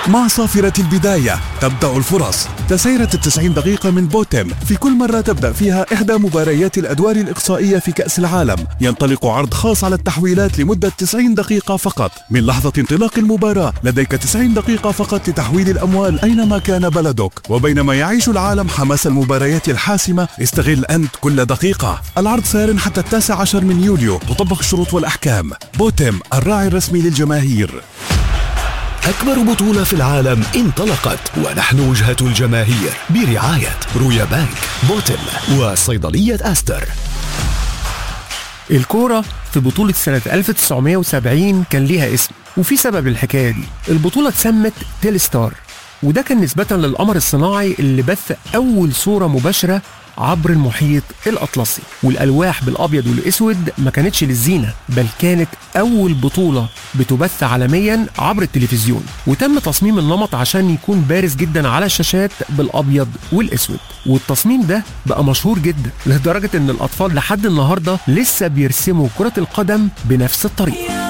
مع صافرة البداية تبدأ الفرص تسيرة التسعين دقيقة من بوتم في كل مرة تبدأ فيها إحدى مباريات الأدوار الإقصائية في كأس العالم ينطلق عرض خاص على التحويلات لمدة 90 دقيقة فقط من لحظة انطلاق المباراة لديك 90 دقيقة فقط لتحويل الأموال أينما كان بلدك وبينما يعيش العالم حماس المباريات الحاسمة استغل أنت كل دقيقة العرض سار حتى التاسع عشر من يوليو تطبق الشروط والأحكام بوتم الراعي الرسمي للجماهير أكبر بطولة في العالم انطلقت ونحن وجهة الجماهير برعاية رويا بانك بوتم وصيدلية أستر الكورة في بطولة سنة 1970 كان ليها اسم وفي سبب للحكاية دي البطولة اتسمت تيل ستار وده كان نسبة للقمر الصناعي اللي بث أول صورة مباشرة عبر المحيط الأطلسي والألواح بالأبيض والأسود ما كانتش للزينة بل كانت أول بطولة بتبث عالميا عبر التلفزيون وتم تصميم النمط عشان يكون بارز جدا على الشاشات بالأبيض والأسود والتصميم ده بقى مشهور جدا لدرجة إن الأطفال لحد النهاردة لسه بيرسموا كرة القدم بنفس الطريقة